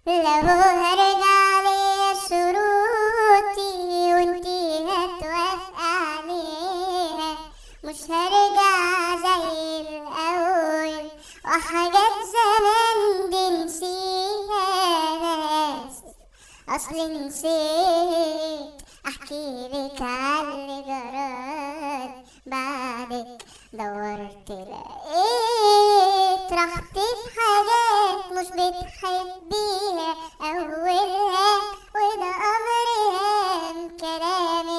لو هرجع لي شروطي وانتي هتوافق عليها مش هرجع زي الأول وحاجات زمان دي نسيها ناس أصل نسيت أحكي لك على اللي جرالي بعدك دورت لقيت رحت في حاجات مش بتحبيها أولها وده أمر هام كلامي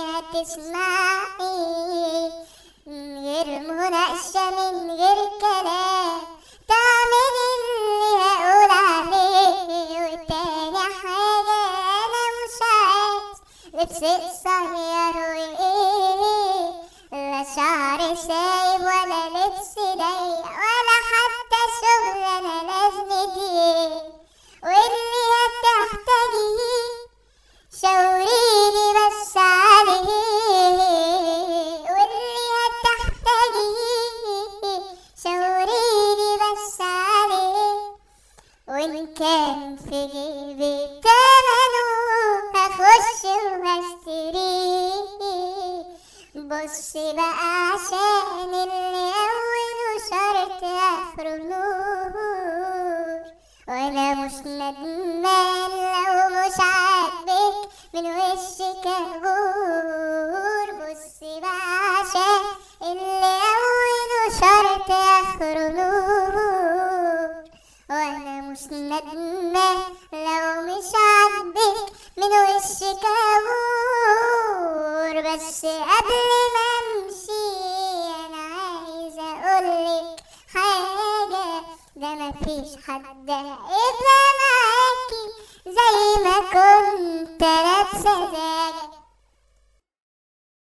هتسمعي من غير مناقشة من غير كلام تعملي اللي هقول عليه وتاني حاجة أنا مش عايز لبس قصير وإيه لا شعر سايب ولا لبس ضيق ولا حتى شغل أنا لازم دي واللي هتحتاجيه شاوريني بس عليه واللي هتحتاجيه شاوريني بس عليه وإن كان في جيبي تمنه هخش وهشتريه بص بقى عشان اللي أوله شرط آخره نور وأنا مش ندمان لو مش عاجبك من وشك أغور بص بقى عشان اللي أوله شرط آخره نور وانا مش ندمان لو مش عاجبك من وشك امور بس قبل ما امشي انا عايزه اقولك حاجه ده مفيش حد هيبقى معاكي زي ما كنت لابسه زيك